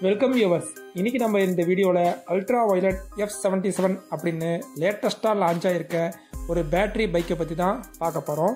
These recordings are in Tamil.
வெல்கம் யூவர்ஸ் இன்னைக்கு நம்ம இந்த வீடியோவில் Ultraviolette F seventy seven அப்படின்னு லேட்டஸ்ட்டாக லான்ச் ஆகிருக்க ஒரு பேட்டரி பைக்கை பற்றி தான் பார்க்க போகிறோம்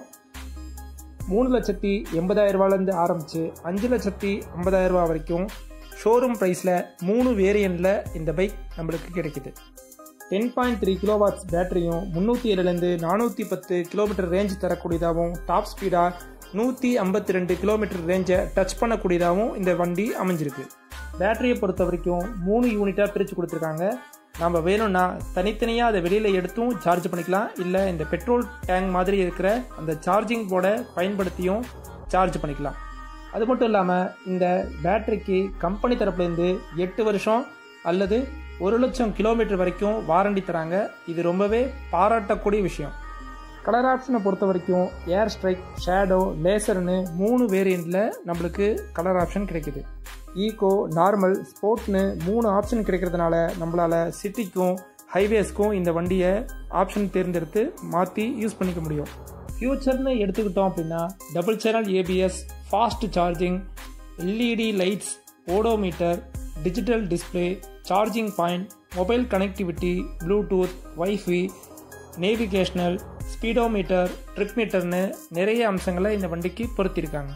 மூணு லட்சத்தி எண்பதாயிரம் ரூபாயிலேருந்து ஆரம்பித்து அஞ்சு லட்சத்தி ஐம்பதாயிரம் ரூபா வரைக்கும் ஷோரூம் ப்ரைஸில் மூணு வேரியண்ட்டில் இந்த பைக் நம்மளுக்கு கிடைக்குது டென் பாயிண்ட் த்ரீ கிலோவாட்ஸ் பேட்டரியும் முந்நூற்றி ஏழுலேருந்து நானூற்றி பத்து கிலோமீட்டர் ரேஞ்ச் தரக்கூடியதாகவும் டாப் ஸ்பீடாக நூற்றி ஐம்பத்தி ரெண்டு கிலோமீட்டர் ரேஞ்சை டச் பண்ணக்கூடியதாகவும் இந்த வண்டி அமைஞ்சிருக்கு பேட்டரியை பொறுத்த வரைக்கும் மூணு யூனிட்டாக பிரித்து கொடுத்துருக்காங்க நம்ம வேணும்னா தனித்தனியாக அதை வெளியில் எடுத்தும் சார்ஜ் பண்ணிக்கலாம் இல்லை இந்த பெட்ரோல் டேங்க் மாதிரி இருக்கிற அந்த சார்ஜிங் போர்டை பயன்படுத்தியும் சார்ஜ் பண்ணிக்கலாம் அது மட்டும் இல்லாமல் இந்த பேட்டரிக்கு கம்பெனி தரப்புலேருந்து எட்டு வருஷம் அல்லது ஒரு லட்சம் கிலோமீட்டர் வரைக்கும் வாரண்டி தராங்க இது ரொம்பவே பாராட்டக்கூடிய விஷயம் கலர் ஆப்ஷனை பொறுத்த வரைக்கும் ஏர் ஸ்ட்ரைக் ஷேடோ லேசர்னு மூணு வேரியண்ட்டில் நம்மளுக்கு கலர் ஆப்ஷன் கிடைக்குது ஈகோ நார்மல் ஸ்போர்ட்னு மூணு ஆப்ஷன் கிடைக்கிறதுனால நம்மளால் சிட்டிக்கும் ஹைவேஸ்க்கும் இந்த வண்டியை ஆப்ஷன் தேர்ந்தெடுத்து மாற்றி யூஸ் பண்ணிக்க முடியும் ஃபியூச்சர்னு எடுத்துக்கிட்டோம் அப்படின்னா double channel ABS fast charging LED lights odometer digital display charging point mobile connectivity Bluetooth WiFi navigational speedometer trip மீட்டர்னு நிறைய அம்சங்களை இந்த வண்டிக்கு பொருத்தியிருக்காங்க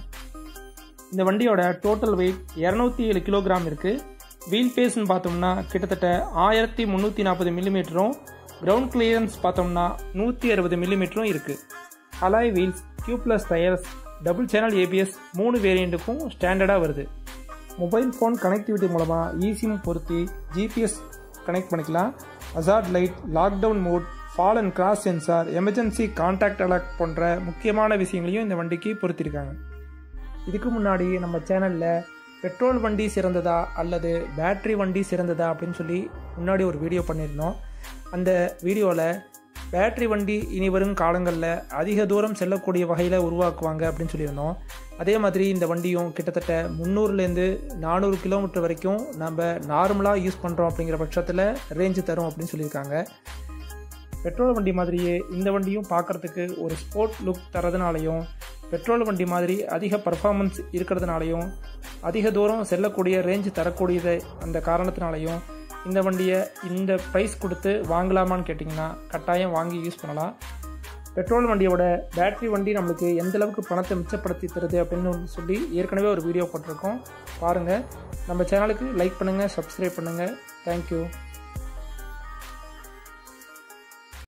இந்த வண்டியோட டோட்டல் வெயிட் இரநூத்தி ஏழு கிலோகிராம் இருக்குது வீல் பேஸ்ன்னு பார்த்தோம்னா கிட்டத்தட்ட ஆயிரத்தி முந்நூற்றி நாற்பது மில்லிமீட்டரும் கிரவுண்ட் கிளியரன்ஸ் பார்த்தோம்னா நூற்றி அறுபது மில்லிமீட்டரும் இருக்குது alloy wheels tubeless tyres double channel ABS மூணு வேரியண்ட்டுக்கும் ஸ்டாண்டர்டாக வருது மொபைல் ஃபோன் கனெக்டிவிட்டி மூலமாக ஈஸியும் பொருத்தி ஜிபிஎஸ் கனெக்ட் பண்ணிக்கலாம் hazard light lockdown mode fall and crash sensor emergency contact alert போன்ற முக்கியமான விஷயங்களையும் இந்த வண்டிக்கு பொருத்திருக்காங்க இதுக்கு முன்னாடி நம்ம சேனலில் பெட்ரோல் வண்டி சிறந்ததா அல்லது பேட்ரி வண்டி சிறந்ததா அப்படின்னு சொல்லி முன்னாடி ஒரு வீடியோ பண்ணியிருந்தோம் அந்த வீடியோவில் பேட்ரி வண்டி இனி வரும் காலங்களில் அதிக தூரம் செல்லக்கூடிய வகையில் உருவாக்குவாங்க அப்படின்னு சொல்லியிருந்தோம் அதே மாதிரி இந்த வண்டியும் கிட்டத்தட்ட முந்நூறுலேருந்து நானூறு கிலோமீட்டர் வரைக்கும் நம்ம நார்மலாக யூஸ் பண்ணுறோம் அப்படிங்கிற பட்சத்தில் ரேஞ்சு தரும் அப்படின்னு சொல்லியிருக்காங்க பெட்ரோல் வண்டி மாதிரியே இந்த வண்டியும் பார்க்குறதுக்கு ஒரு ஸ்போர்ட் லுக் தரதுனாலையும் பெட்ரோல் வண்டி மாதிரி அதிக பர்ஃபார்மன்ஸ் இருக்கிறதுனாலையும் அதிக தூரம் செல்லக்கூடிய ரேஞ்ச் தரக்கூடியது அந்த காரணத்தினாலையும் இந்த வண்டியை இந்த ப்ரைஸ் கொடுத்து வாங்கலாமான்னு கேட்டிங்கன்னா கட்டாயம் வாங்கி யூஸ் பண்ணலாம் பெட்ரோல் வண்டியோட பேட்ரி வண்டி நம்மளுக்கு எந்த அளவுக்கு பணத்தை மிச்சப்படுத்தி தருது அப்படின்னு சொல்லி ஏற்கனவே ஒரு வீடியோ போட்டிருக்கோம் பாருங்கள் நம்ம சேனலுக்கு லைக் பண்ணுங்கள் சப்ஸ்கிரைப் பண்ணுங்கள் தேங்க்யூ